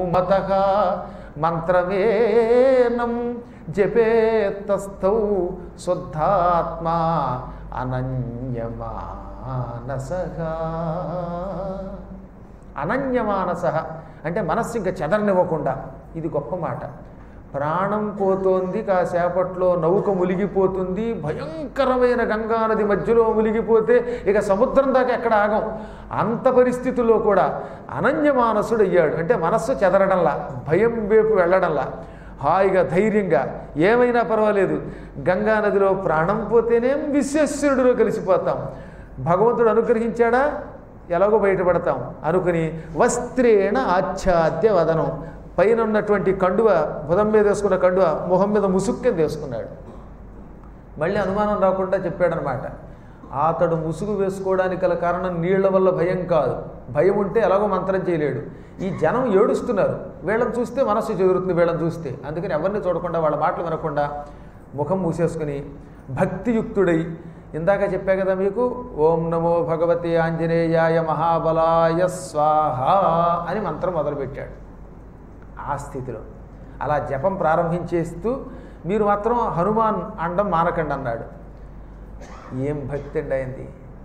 మత మంత్రమేనం జపేత్తస్థౌ శుద్ధాత్మా అనన్యమానసగా అనన్యమానస అంటే మనస్సు ఇంకా చెదరనివ్వకుండా ఇది గొప్ప మాట ప్రాణం పోతోంది కాసేపట్లో నౌక మునిగిపోతుంది భయంకరమైన గంగా నది మధ్యలో మునిగిపోతే ఇక సముద్రం దాకా ఎక్కడ ఆగం అంత పరిస్థితుల్లో కూడా అనన్యమానసుడు అయ్యాడు అంటే మనస్సు చెదరడంలా భయం వైపు వెళ్ళడంలా హాయిగా ధైర్యంగా ఏమైనా పర్వాలేదు గంగా నదిలో ప్రాణం పోతేనేం విశ్వేశ్వరుడిలో కలిసిపోతాం భగవంతుడు అనుగ్రహించాడా ఎలాగో బయటపడతాం అనుకుని వస్త్రేణ ఆచ్ఛాద్య వదనం పైన ఉన్నటువంటి కండువ బుధం మీద వేసుకున్న కండువ మొహం మీద ముసుక్కింద వేసుకున్నాడు మళ్ళీ అనుమానం రాకుండా చెప్పాడనమాట అతడు ముసుగు వేసుకోవడానికి గల కారణం నీళ్ల వల్ల భయం కాదు భయం ఉంటే ఎలాగో మంత్రం చేయలేడు ఈ జనం ఏడుస్తున్నారు వీళ్ళని చూస్తే మనస్సు చెదురుతుంది వీళ్ళని చూస్తే అందుకని ఎవరిని చూడకుండా వాళ్ళ మాటలు వినకుండా ముఖం మూసేసుకుని భక్తియుక్తుడై ఇందాక చెప్పా కదా మీకు ఓం నమో భగవతి ఆంజనేయాయ మహాబలాయ స్వాహ అని మంత్రం మొదలుపెట్టాడు ఆ స్థితిలో అలా జపం ప్రారంభించేస్తూ మీరు మాత్రం హనుమాన్ అండం మానకండి అన్నాడు ఏం భక్తి అండి అయింది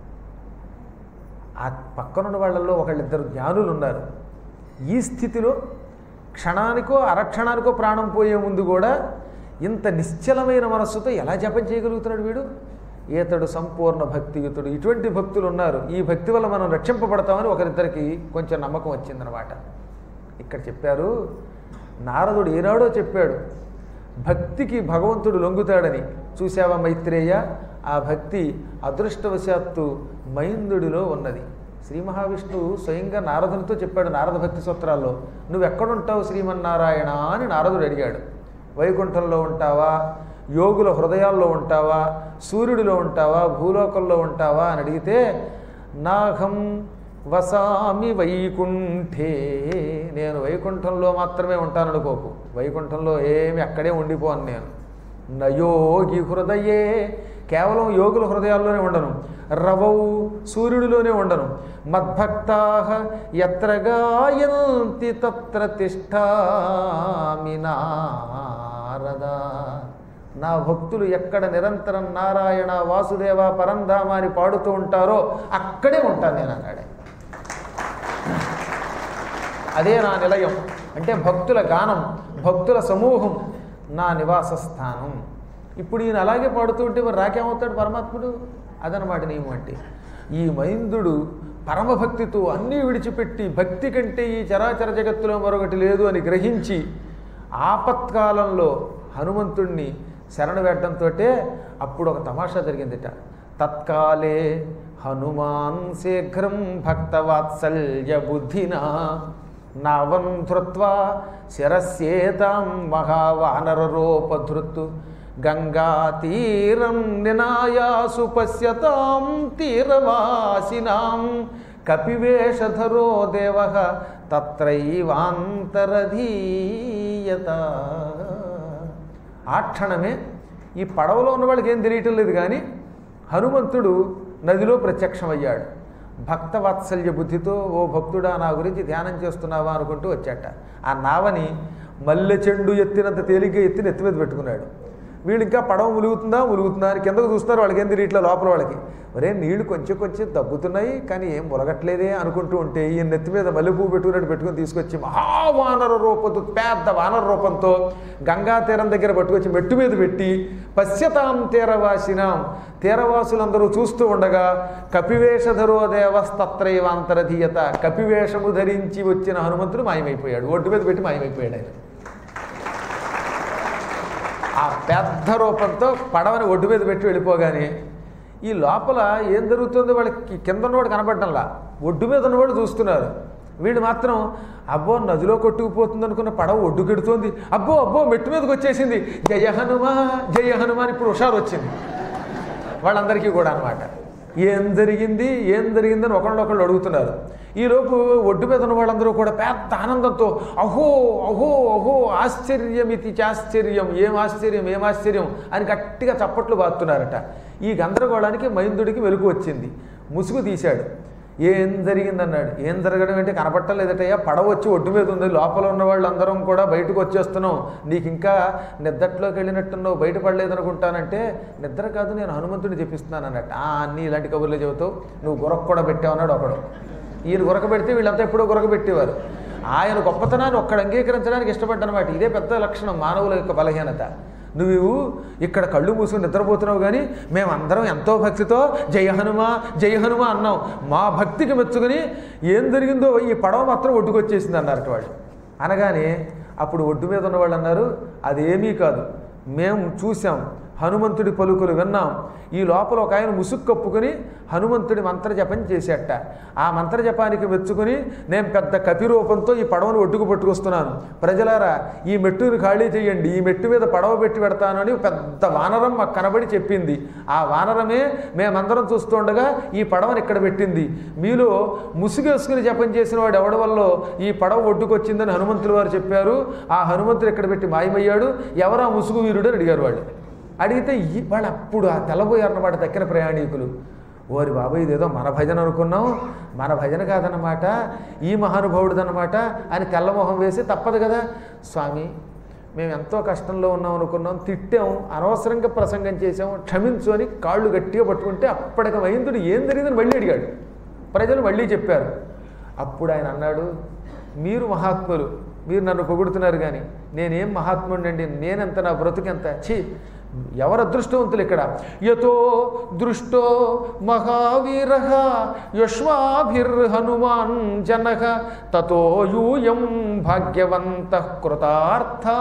ఆ పక్కనున్న వాళ్ళల్లో ఒకళ్ళిద్దరు జ్ఞానులు ఉన్నారు ఈ స్థితిలో క్షణానికో అరక్షణానికో ప్రాణం పోయే ముందు కూడా ఇంత నిశ్చలమైన మనస్సుతో ఎలా జపం చేయగలుగుతున్నాడు వీడు ఈతడు సంపూర్ణ భక్తియుతుడు ఇటువంటి భక్తులు ఉన్నారు ఈ భక్తి వల్ల మనం రక్షింపబడతామని ఒకరిద్దరికి కొంచెం నమ్మకం వచ్చిందనమాట ఇక్కడ చెప్పారు నారదుడు ఏనాడో చెప్పాడు భక్తికి భగవంతుడు లొంగుతాడని చూసావా మైత్రేయ ఆ భక్తి అదృష్టవశాత్తు మైందుడిలో ఉన్నది శ్రీ మహావిష్ణువు స్వయంగా నారదునితో చెప్పాడు నారద భక్తి సూత్రాల్లో నువ్వు ఎక్కడుంటావు శ్రీమన్నారాయణ అని నారదుడు అడిగాడు వైకుంఠంలో ఉంటావా యోగుల హృదయాల్లో ఉంటావా సూర్యుడిలో ఉంటావా భూలోకంలో ఉంటావా అని అడిగితే నాహం వసామి వైకుంఠే నేను వైకుంఠంలో మాత్రమే ఉంటాను అనుకోకు వైకుంఠంలో ఏమి అక్కడే ఉండిపోను నేను నయోగి హృదయే కేవలం యోగుల హృదయాల్లోనే ఉండను రవౌ సూర్యుడిలోనే ఉండను మద్భక్తా ఎత్ర గాయంతి తత్ర తిష్టామి నారద నా భక్తులు ఎక్కడ నిరంతరం నారాయణ వాసుదేవ పరంధామ అని పాడుతూ ఉంటారో అక్కడే ఉంటాను నేను అన్నాడే అదే నా నిలయం అంటే భక్తుల గానం భక్తుల సమూహం నా నివాస స్థానం ఇప్పుడు ఈయన అలాగే పాడుతూ ఉంటే మరి రాకేమవుతాడు పరమాత్ముడు అదనమాట నియమం అంటే ఈ మైందుడు పరమభక్తితో అన్నీ విడిచిపెట్టి భక్తి కంటే ఈ చరాచర జగత్తులో మరొకటి లేదు అని గ్రహించి ఆపత్కాలంలో హనుమంతుణ్ణి శరణు వేయడంతో అప్పుడు ఒక తమాషా జరిగిందిట తత్కాలే హనుమాన్ శీఘ్రం భక్తవాత్సల్య బుద్ధినా నావం ధృత్వా శిరస్యేతాం మహావానరరూపధృత్తు గంగా తీరం నినాయాసు పశ్యతాం తీరవాసినాం కపివేషధరో దేవ తత్రైవాంతరధీయత ఆ క్షణమే ఈ పడవలో ఉన్న వాళ్ళకి ఏం తెలియటం లేదు కానీ హనుమంతుడు నదిలో ప్రత్యక్షమయ్యాడు భక్త వాత్సల్య బుద్ధితో ఓ భక్తుడా నా గురించి ధ్యానం చేస్తున్నావా అనుకుంటూ వచ్చాట ఆ నావని మల్లె చెండు ఎత్తినంత తేలిగ్గా ఎత్తిన ఎత్తి మీద పెట్టుకున్నాడు వీళ్ళు ఇంకా పడవ ములుగుతుందా ములుగుతుందా అని కిందకు చూస్తారు వాళ్ళకి ఏం తెలియట్లే లోపల వాళ్ళకి ఒరే నీళ్లు కొంచెం కొంచెం తగ్గుతున్నాయి కానీ ఏం ములగట్లేదే అనుకుంటూ ఉంటే ఈ నెత్తి మీద మల్లెపూ పెట్టుకున్నట్టు పెట్టుకుని తీసుకొచ్చి మహావానర రూపంతో పెద్ద వానర రూపంతో గంగా తీరం దగ్గర పట్టుకొచ్చి మెట్టు మీద పెట్టి పశ్యతాం తీరవాసినాం తీరవాసులందరూ చూస్తూ ఉండగా కపివేషధరో దేవస్తత్రైవాంతరధీయత కపివేషము ధరించి వచ్చిన హనుమంతుడు మాయమైపోయాడు ఒడ్డు మీద పెట్టి మాయమైపోయాడు ఆయన ఆ పెద్ద రూపంతో పడవని ఒడ్డు మీద పెట్టి వెళ్ళిపోగానే ఈ లోపల ఏం జరుగుతుందో వాళ్ళకి కింద ఉన్నవాడు కనపడటంలా ఒడ్డు మీద ఉన్నవాడు చూస్తున్నారు వీడు మాత్రం అబ్బో నదిలో కొట్టుకుపోతుంది అనుకున్న పడవ ఒడ్డుకెడుతోంది అబ్బో అబ్బో మెట్టు మీదకి వచ్చేసింది జయ హనుమా జయ హనుమాన్ ఇప్పుడు హుషారు వచ్చింది వాళ్ళందరికీ కూడా అనమాట ఏం జరిగింది ఏం జరిగిందని ఒకళ్ళొకళ్ళు అడుగుతున్నారు ఈలోపు ఒడ్డు మీద ఉన్న వాళ్ళందరూ కూడా పెద్ద ఆనందంతో అహో అహో అహో ఆశ్చర్యం ఇది చాశ్చర్యం ఏం ఆశ్చర్యం ఏం ఆశ్చర్యం అని గట్టిగా చప్పట్లు బాస్తున్నారట ఈ గందరగోళానికి మైందుడికి వెలుగు వచ్చింది ముసుగు తీశాడు ఏం జరిగిందన్నాడు ఏం జరగడం అంటే కనపట్టలేదటయ్యా పడవ వచ్చి ఒడ్డు మీద ఉంది లోపల ఉన్న వాళ్ళందరం కూడా బయటకు వచ్చేస్తున్నాం నీకు ఇంకా నిద్రట్లోకి వెళ్ళినట్టున్నావు బయటపడలేదు అనుకుంటానంటే నిద్ర కాదు నేను హనుమంతుడిని చెప్పిస్తున్నాను అన్నట్టు ఆ అన్ని ఇలాంటి కబుర్లు చెబుతావు నువ్వు గురక కూడా పెట్టావు అన్నాడు ఒకడు ఈయన గురక పెడితే వీళ్ళంతా ఎప్పుడో గురక పెట్టేవారు ఆయన గొప్పతనాన్ని ఒక్కడ అంగీకరించడానికి ఇష్టపడ్డనమాట ఇదే పెద్ద లక్షణం మానవుల యొక్క బలహీనత నువ్వు ఇక్కడ కళ్ళు మూసుకుని నిద్రపోతున్నావు కానీ మేమందరం ఎంతో భక్తితో జయ హనుమ జయ హనుమ అన్నాం మా భక్తికి మెచ్చుకుని ఏం జరిగిందో ఈ పడవ మాత్రం ఒడ్డుకొచ్చేసింది అన్నారట వాళ్ళు అనగానే అప్పుడు ఒడ్డు మీద ఉన్న వాళ్ళు అన్నారు అదేమీ కాదు మేము చూసాం హనుమంతుడి పలుకులు విన్నాం ఈ లోపల ఒక ఆయన ముసుగు కప్పుకొని హనుమంతుడి మంత్రజపం చేసేట ఆ మంత్రజపానికి మెచ్చుకుని నేను పెద్ద కపిరూపంతో ఈ పడవను ఒడ్డుకు పట్టుకొస్తున్నాను ప్రజలారా ఈ మెట్టుని ఖాళీ చేయండి ఈ మెట్టు మీద పడవ పెట్టి పెడతాను అని పెద్ద వానరం మాకు కనబడి చెప్పింది ఆ వానరమే మేమందరం చూస్తుండగా ఈ పడవని ఇక్కడ పెట్టింది మీలో ముసుగేసుకుని జపం చేసిన వాడు ఎవడి వల్ల ఈ పడవ ఒడ్డుకొచ్చిందని హనుమంతుల వారు చెప్పారు ఆ హనుమంతుడు ఇక్కడ పెట్టి మాయమయ్యాడు ఎవరా ముసుగు వీరుడు అని అడిగారు వాళ్ళు అడిగితే ఈ వాళ్ళు అప్పుడు ఆ తెల్లబోయారన్నమాట దక్కిన ప్రయాణికులు ఓరి బాబు ఇదేదో మన భజన అనుకున్నాం మన భజన కాదన్నమాట ఈ మహానుభావుడిదన్నమాట అని తెల్లమొహం వేసి తప్పదు కదా స్వామి మేము ఎంతో కష్టంలో ఉన్నాం అనుకున్నాం తిట్టాం అనవసరంగా ప్రసంగం చేసాం క్షమించు అని కాళ్ళు గట్టిగా పట్టుకుంటే అప్పటికి మహేంద్రుడు ఏం జరిగిందని మళ్ళీ అడిగాడు ప్రజలు మళ్ళీ చెప్పారు అప్పుడు ఆయన అన్నాడు మీరు మహాత్ములు మీరు నన్ను పొగుడుతున్నారు కానీ నేనేం మహాత్ముడినండి నేనెంత నా బ్రతుకెంత ఛీ ఎవరు అదృష్టవంతులు ఇక్కడ యతో దృష్టో మహావీర యశ్వాభిర్హనుమాన్ జనక తతో యూయం భాగ్యవంత కృతార్థా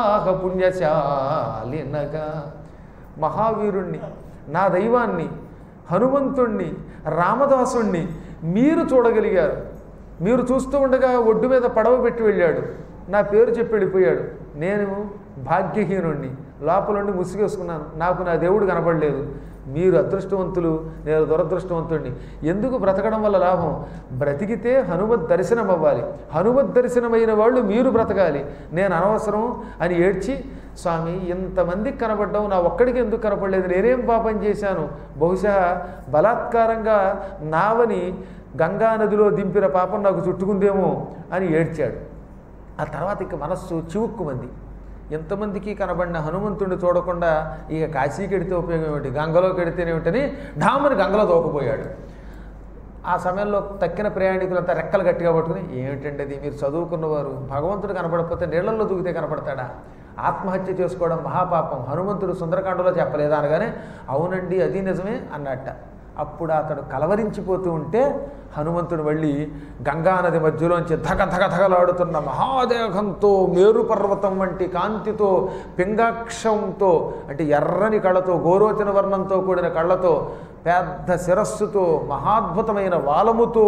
పుణ్యశాలినగా మహావీరుణ్ణి నా దైవాన్ని హనుమంతుణ్ణి రామదాసుణ్ణి మీరు చూడగలిగారు మీరు చూస్తూ ఉండగా ఒడ్డు మీద పడవ పెట్టి వెళ్ళాడు నా పేరు చెప్పి వెళ్ళిపోయాడు నేను భాగ్యహీనుణ్ణి లోపలుండి ముసుగేసుకున్నాను నాకు నా దేవుడు కనపడలేదు మీరు అదృష్టవంతులు నేను దురదృష్టవంతుడిని ఎందుకు బ్రతకడం వల్ల లాభం బ్రతికితే హనుమత్ దర్శనం అవ్వాలి హనుమత్ దర్శనమైన వాళ్ళు మీరు బ్రతకాలి నేను అనవసరం అని ఏడ్చి స్వామి ఇంతమందికి కనపడ్డావు నా ఒక్కడికి ఎందుకు కనపడలేదు నేనేం పాపం చేశాను బహుశా బలాత్కారంగా నావని గంగా నదిలో దింపిన పాపం నాకు చుట్టుకుందేమో అని ఏడ్చాడు ఆ తర్వాత ఇక మనస్సు చివుక్కుమంది ఎంతమందికి కనబడిన హనుమంతుడిని చూడకుండా ఇక కాశీకి ఎడితే ఉపయోగం ఏమిటి గంగలోకి ఎడితేనేమిటని ఢామని గంగలో దోకపోయాడు ఆ సమయంలో తక్కిన ప్రయాణికులంతా రెక్కలు గట్టిగా పట్టుకుని ఏమిటండి అది మీరు చదువుకున్నవారు భగవంతుడు కనపడకపోతే నీళ్లలో దూకితే కనపడతాడా ఆత్మహత్య చేసుకోవడం మహాపాపం హనుమంతుడు సుందరకాండలో చెప్పలేదా అనగానే అవునండి అది నిజమే అన్నట్ట అప్పుడు అతడు కలవరించిపోతూ ఉంటే హనుమంతుడు మళ్ళీ గంగానది మధ్యలోంచి ధగ ధగ ధగలాడుతున్న మహాదేహంతో మేరు పర్వతం వంటి కాంతితో పింగాక్షంతో అంటే ఎర్రని కళ్ళతో గోరోచన వర్ణంతో కూడిన కళ్ళతో పెద్ద శిరస్సుతో మహాద్భుతమైన వాలముతో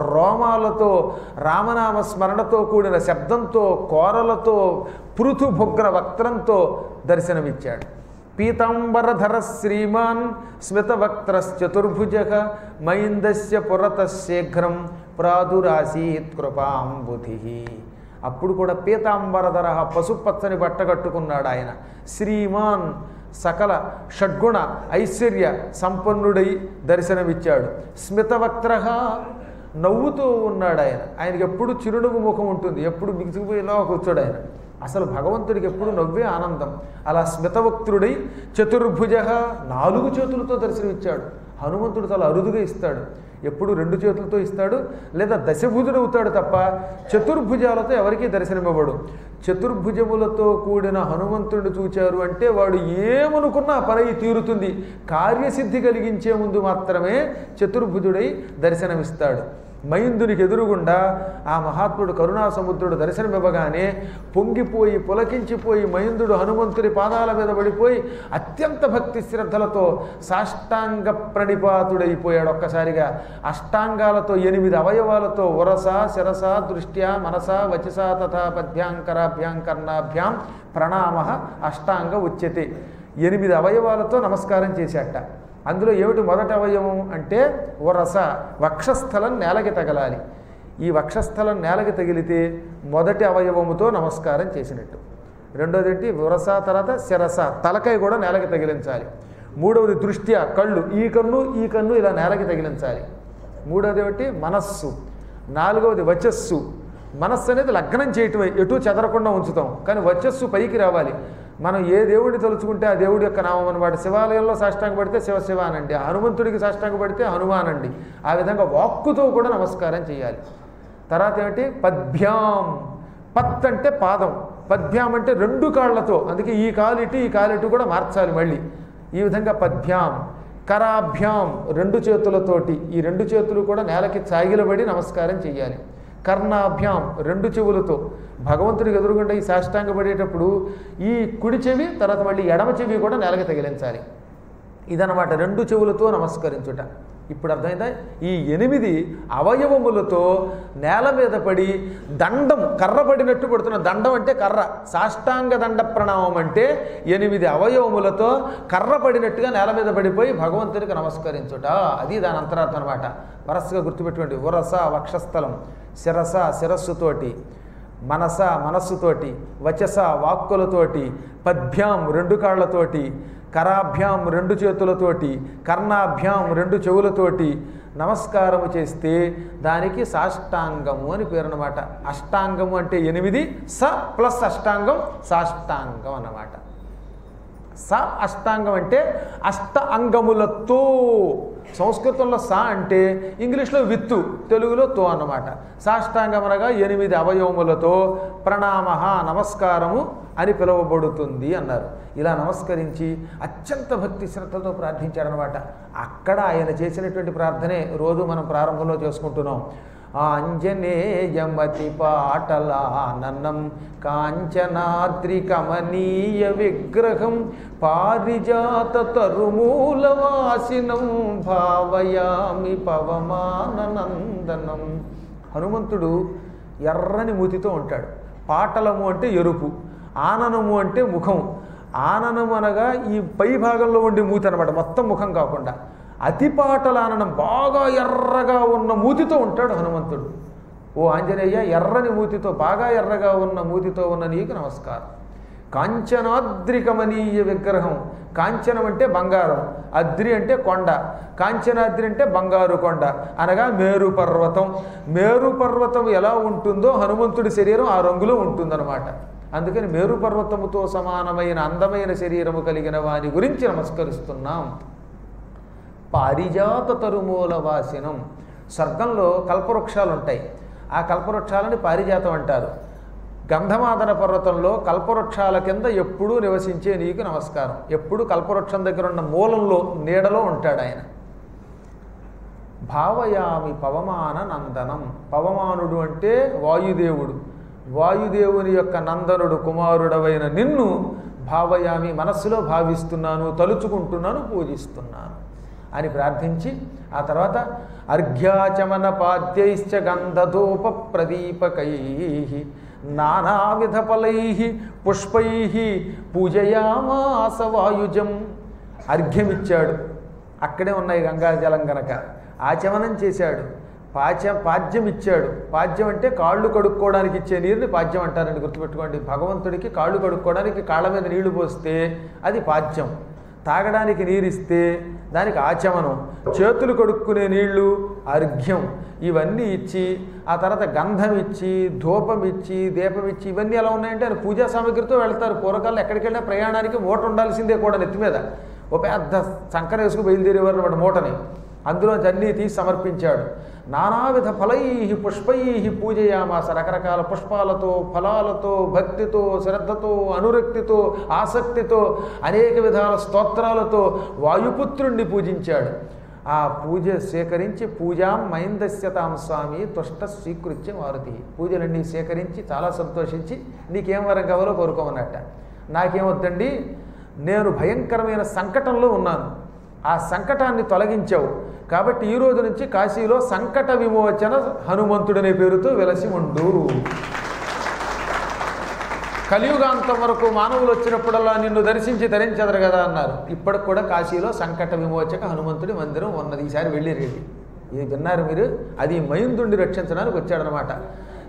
రోమాలతో రామనామ స్మరణతో కూడిన శబ్దంతో కోరలతో పృథు భుగ్న వక్త్రంతో దర్శనమిచ్చాడు పీతాంబరధర శ్రీమాన్ స్మితవక్త్రశ్చతుర్భుజ మైందస్య పురత శీఘ్రం ప్రాదురాసీత్ కృపాంబుధి అప్పుడు కూడా పీతాంబరధర పసుపచ్చని బట్ట కట్టుకున్నాడు ఆయన శ్రీమాన్ సకల షడ్గుణ ఐశ్వర్య సంపన్నుడై దర్శనమిచ్చాడు స్మితవక్త్ర నవ్వుతూ ఉన్నాడు ఆయన ఆయనకి ఎప్పుడు చిరునవ్వు ముఖం ఉంటుంది ఎప్పుడు మిగిసిపోయేలా కూర్చోడు ఆయన అసలు భగవంతుడికి ఎప్పుడు నవ్వే ఆనందం అలా స్మితవక్తుడై చతుర్భుజ నాలుగు చేతులతో దర్శనమిచ్చాడు హనుమంతుడు చాలా అరుదుగా ఇస్తాడు ఎప్పుడు రెండు చేతులతో ఇస్తాడు లేదా దశభుజుడు అవుతాడు తప్ప చతుర్భుజాలతో ఎవరికీ దర్శనమివ్వడు చతుర్భుజములతో కూడిన హనుమంతుడిని చూచారు అంటే వాడు ఏమనుకున్నా పరై తీరుతుంది కార్యసిద్ధి కలిగించే ముందు మాత్రమే చతుర్భుజుడై దర్శనమిస్తాడు మైందునికి ఎదురుగుండా ఆ మహాత్ముడు కరుణా సముద్రుడు దర్శనమివ్వగానే పొంగిపోయి పులకించిపోయి మైందుడు హనుమంతుడి పాదాల మీద పడిపోయి అత్యంత భక్తి శ్రద్ధలతో సాష్టాంగ ప్రణిపాతుడైపోయాడు ఒక్కసారిగా అష్టాంగాలతో ఎనిమిది అవయవాలతో ఉరస శిరస దృష్ట్యా మనస వచస తథా పద్భ్యాంకరాభ్యాం కర్ణాభ్యాం ప్రణామ అష్టాంగ ఉచ్యతే ఎనిమిది అవయవాలతో నమస్కారం చేశాట అందులో ఏమిటి మొదటి అవయవం అంటే వరస వక్షస్థలం నేలకి తగలాలి ఈ వక్షస్థలం నేలకి తగిలితే మొదటి అవయవముతో నమస్కారం చేసినట్టు రెండోది ఏంటి వరస తర్వాత శిరస తలకాయ కూడా నేలకి తగిలించాలి మూడవది దృష్ట్యా కళ్ళు ఈ కన్ను ఈ కన్ను ఇలా నేలకి తగిలించాలి మూడోది ఏమిటి మనస్సు నాలుగవది వచస్సు మనస్సు అనేది లగ్నం చేయటం ఎటు చెదరకుండా ఉంచుతాం కానీ వచ్చస్సు పైకి రావాలి మనం ఏ దేవుడిని తలుచుకుంటే ఆ దేవుడి యొక్క నామం అనమాట శివాలయంలో సాష్టాంగ పడితే శివ శివ అనండి హనుమంతుడికి సాష్టాంగ పడితే హనుమానండి ఆ విధంగా వాక్కుతో కూడా నమస్కారం చేయాలి తర్వాత ఏమిటి పద్భ్యాం పత్ అంటే పాదం పద్భ్యాం అంటే రెండు కాళ్ళతో అందుకే ఈ కాలు ఇటు ఈ కాలు ఇటు కూడా మార్చాలి మళ్ళీ ఈ విధంగా పద్భ్యాం కరాభ్యాం రెండు చేతులతోటి ఈ రెండు చేతులు కూడా నేలకి చాగిలబడి నమస్కారం చేయాలి కర్ణాభ్యాం రెండు చెవులతో భగవంతుడికి ఎదురుగుండా ఈ సాష్టాంగ పడేటప్పుడు ఈ కుడి చెవి తర్వాత మళ్ళీ ఎడమ చెవి కూడా నేలకి తగిలించాలి ఇదనమాట రెండు చెవులతో నమస్కరించుట ఇప్పుడు అర్థమైందా ఈ ఎనిమిది అవయవములతో నేల మీద పడి దండం కర్ర పడినట్టు పడుతున్న దండం అంటే కర్ర సాష్టాంగ దండ ప్రణామం అంటే ఎనిమిది అవయవములతో కర్ర పడినట్టుగా నేల మీద పడిపోయి భగవంతునికి నమస్కరించుట అది దాని అంతరార్థం అనమాట వరసగా గుర్తుపెట్టుకోండి ఉరస వక్షస్థలం శిరస శిరస్సుతోటి మనస మనస్సుతోటి వచస వాక్కులతోటి పద్భ్యాం రెండు కాళ్ళతోటి కరాభ్యాం రెండు చేతులతోటి కర్ణాభ్యాం రెండు చెవులతోటి నమస్కారము చేస్తే దానికి సాష్టాంగము అని పేరు అనమాట అష్టాంగము అంటే ఎనిమిది స ప్లస్ అష్టాంగం సాష్టాంగం అన్నమాట స అష్టాంగం అంటే అష్ట అంగములతో సంస్కృతంలో స అంటే ఇంగ్లీష్లో విత్తు తెలుగులో తో అన్నమాట సాష్టాంగం అనగా ఎనిమిది అవయవములతో ప్రణామ నమస్కారము అని పిలువబడుతుంది అన్నారు ఇలా నమస్కరించి అత్యంత భక్తి శ్రద్ధతో ప్రార్థించాడనమాట అక్కడ ఆయన చేసినటువంటి ప్రార్థనే రోజు మనం ప్రారంభంలో చేసుకుంటున్నాం ఆంజనేయమతి పాటలాననం కాంచనాద్రి కమనీయ విగ్రహం పారిజాత తరుమూలవాసినం భావయామి పవమాననందనం హనుమంతుడు ఎర్రని మూతితో ఉంటాడు పాటలము అంటే ఎరుపు ఆననము అంటే ముఖం ఆననము అనగా ఈ పై భాగంలో ఉండే మూతి అనమాట మొత్తం ముఖం కాకుండా అతిపాటలాననం బాగా ఎర్రగా ఉన్న మూతితో ఉంటాడు హనుమంతుడు ఓ ఆంజనేయ ఎర్రని మూతితో బాగా ఎర్రగా ఉన్న మూతితో ఉన్న నీకు నమస్కారం కాంచనాద్రికమనీయ విగ్రహం కాంచనం అంటే బంగారం అద్రి అంటే కొండ కాంచనాద్రి అంటే బంగారు కొండ అనగా మేరు పర్వతం మేరు పర్వతం ఎలా ఉంటుందో హనుమంతుడి శరీరం ఆ రంగులో ఉంటుందన్నమాట అందుకని మేరు పర్వతముతో సమానమైన అందమైన శరీరము కలిగిన వాని గురించి నమస్కరిస్తున్నాం పారిజాత తరుమూల వాసినం స్వర్గంలో కల్పవృక్షాలు ఉంటాయి ఆ కల్పవృక్షాలని పారిజాతం అంటారు గంధమాదన పర్వతంలో కల్పవృక్షాల కింద ఎప్పుడూ నివసించే నీకు నమస్కారం ఎప్పుడు కల్పవృక్షం దగ్గర ఉన్న మూలంలో నీడలో ఉంటాడు ఆయన భావయామి పవమాన నందనం పవమానుడు అంటే వాయుదేవుడు వాయుదేవుని యొక్క నందనుడు కుమారుడవైన నిన్ను భావయామి మనస్సులో భావిస్తున్నాను తలుచుకుంటున్నాను పూజిస్తున్నాను అని ప్రార్థించి ఆ తర్వాత అర్ఘ్యాచమన పాద్యైశ్చ గంధధూప ప్రదీపకై నానావిధ ఫలై పుష్పై పూజయామాస వాయుజం అర్ఘ్యమిచ్చాడు అక్కడే ఉన్నాయి గంగాజలం గనక ఆచమనం చేశాడు పాచ్యం పాద్యం ఇచ్చాడు పాద్యం అంటే కాళ్ళు కడుక్కోవడానికి ఇచ్చే నీరుని పాద్యం అంటారండి గుర్తుపెట్టుకోండి భగవంతుడికి కాళ్ళు కడుక్కోవడానికి కాళ్ళ మీద నీళ్లు పోస్తే అది పాద్యం తాగడానికి నీరిస్తే దానికి ఆచమనం చేతులు కడుక్కునే నీళ్లు అర్ఘ్యం ఇవన్నీ ఇచ్చి ఆ తర్వాత గంధం ఇచ్చి ధూపం ఇచ్చి దీపం ఇచ్చి ఇవన్నీ ఎలా ఉన్నాయంటే ఆయన పూజా సామగ్రితో వెళ్తారు పూర్వకాలం ఎక్కడికి వెళ్ళినా ప్రయాణానికి మూట ఉండాల్సిందే కూడా నెత్తి మీద ఓ పెద్ద సంకర వేసుకు బయలుదేరేవారు వాడు మూటని అందులోంచి అన్నీ తీసి సమర్పించాడు నానావిధ ఫలై పుష్పై పూజయామాస రకరకాల పుష్పాలతో ఫలాలతో భక్తితో శ్రద్ధతో అనురక్తితో ఆసక్తితో అనేక విధాల స్తోత్రాలతో వాయుపుత్రుణ్ణి పూజించాడు ఆ పూజ స్వీకరించి పూజాం మైందస్యతాం స్వామి తుష్ట స్వీకృత్య మారుతి పూజలన్నీ సేకరించి చాలా సంతోషించి నీకేం వరం కావాలో కోరుకోమన్నట్ట నాకేమొద్దండి నేను భయంకరమైన సంకటంలో ఉన్నాను ఆ సంకటాన్ని తొలగించావు కాబట్టి ఈ రోజు నుంచి కాశీలో సంకట విమోచన హనుమంతుడనే పేరుతో వెలసి ఉండు కలియుగాంతం వరకు మానవులు వచ్చినప్పుడల్లా నిన్ను దర్శించి ధరించదరు కదా అన్నారు ఇప్పటికి కూడా కాశీలో సంకట విమోచక హనుమంతుడి మందిరం ఉన్నది ఈసారి వెళ్ళి రేడి ఇది విన్నారు మీరు అది మైందుండి రక్షించడానికి వచ్చాడనమాట